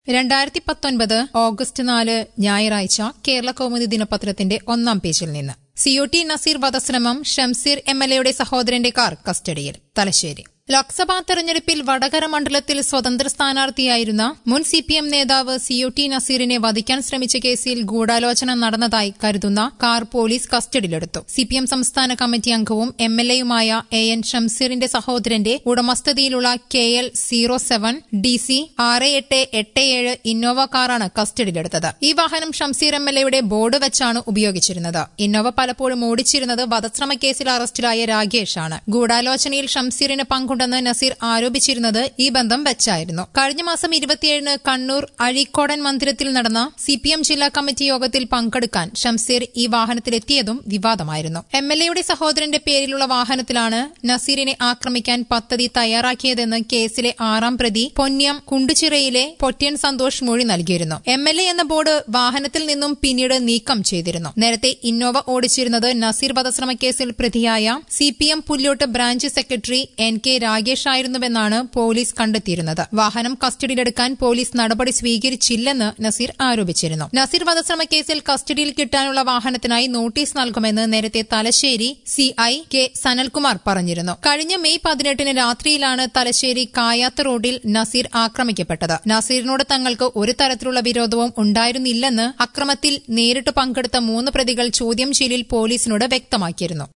രണ്ടായിരത്തി പത്തൊൻപത് ഓഗസ്റ്റ് നാല് ഞായറാഴ്ച കേരള കൗമുദി ദിനപത്രത്തിന്റെ ഒന്നാം പേജിൽ നിന്ന് സിഒടി നസീർ വധശ്രമം ഷംസീർ എം എൽ എയുടെ സഹോദരന്റെ കാർ കസ്റ്റഡിയിൽ തലശ്ശേരി ലോക്സഭാ തെരഞ്ഞെടുപ്പിൽ വടകര മണ്ഡലത്തിൽ സ്വതന്ത്ര സ്ഥാനാർത്ഥിയായിരുന്ന മുൻ സി പി എം നേതാവ് സിഒടി നസീറിനെ വധിക്കാൻ ശ്രമിച്ച കേസിൽ ഗൂഢാലോചന നടന്നതായി കരുതുന്ന കാർ പോലീസ് കസ്റ്റഡിയിലെടുത്തു സി പി എം സംസ്ഥാന കമ്മിറ്റി അംഗവും എം എൽ എയുമായ എ എൻ ഷംസീറിന്റെ സഹോദരന്റെ ഉടമസ്ഥതയിലുള്ള K L zero seven D C ആറ് എട്ട് എട്ട് ഏഴ് ഇന്നോവ കാറാണ് കസ്റ്റഡിയിലെടുത്തത് ഈ വാഹനം ഷംസീർ എം എൽ എയുടെ ബോർഡ് വെച്ചാണ് ഉപയോഗിച്ചിരുന്നത് ഇന്നോവ പലപ്പോഴും ഓടിച്ചിരുന്നത് വധശ്രമ കേസിൽ അറസ്റ്റിലായ രാഗേഷാണ് ഗൂഢാലോചനയിൽ ഷംസീറിന് പങ്കുണ്ടെന്ന് നസീർ ആരോപിച്ചിരുന്നത് ഈ ബന്ധം വെച്ചായിരുന്നു കഴിഞ്ഞ മാസം ഇരുപത്തിയേഴിന് കണ്ണൂർ അഴീക്കോടൻ മന്ദിരത്തിൽ നടന്ന സി പി എം ജില്ലാ കമ്മിറ്റി യോഗത്തിൽ പങ്കെടുക്കാൻ ഷംസീർ ഈ വാഹനത്തിലെത്തിയതും വിവാദമായിരുന്നു എം എൽ എയുടെ സഹോദരന്റെ പേരിലുള്ള വാഹനത്തിലാണ് നസീറിനെ ആക്രമിക്കാൻ പദ്ധതി തയ്യാറാക്കിയതെന്ന് കേസിലെ ആറാം പ്രതി പൊന്ന്യം കുണ്ടുചിറയിലെ പൊറ്റ്യൻ സന്തോഷ് മൊഴി നൽകിയിരുന്നു എം എൽ എ എന്ന ബോർഡ് വാഹനത്തിൽ നിന്നും പിന്നീട് നീക്കം ചെയ്തിരുന്നു നേരത്തെ ഇന്നോവ ഓടിച്ചിരുന്നത് നസീർ വധശ്രമ കേസിൽ പ്രതിയായ C P M Pullot branch secretary N K Ragesh ആയിരുന്നുവെന്നാണ് പോലീസ് കണ്ടെത്തിയിരുന്നത് വാഹനം കസ്റ്റഡിയിലെടുക്കാൻ പോലീസ് നടപടി സ്വീകരിച്ചില്ലെന്ന് നസീർ ആരോപിച്ചിരുന്നു നസീർ വധശ്രമ കേസിൽ കസ്റ്റഡിയിൽ കിട്ടാനുള്ള വാഹനത്തിനായി നോട്ടീസ് നൽകുമെന്ന് നേരത്തെ തലശ്ശേരി സിഐ കെ സനൽകുമാർ പറഞ്ഞിരുന്നു കഴിഞ്ഞ മെയ് പതിനെട്ടിന് രാത്രിയിലാണ് തലശ്ശേരി കായാത്ത് റോഡിൽ നസീർ ആക്രമിക്കപ്പെട്ടത് നസീറിനോട് തങ്ങൾക്ക് ഒരു തരത്തിലുള്ള വിരോധവും ഉണ്ടായിരുന്നില്ലെന്ന് അക്രമത്തിൽ നേരിട്ട് പങ്കെടുത്ത മൂന്ന് പ്രതികൾ ചോദ്യം ചെയ്യലിൽ പോലീസിനോട് വ്യക്തമാക്കിയിരുന്നു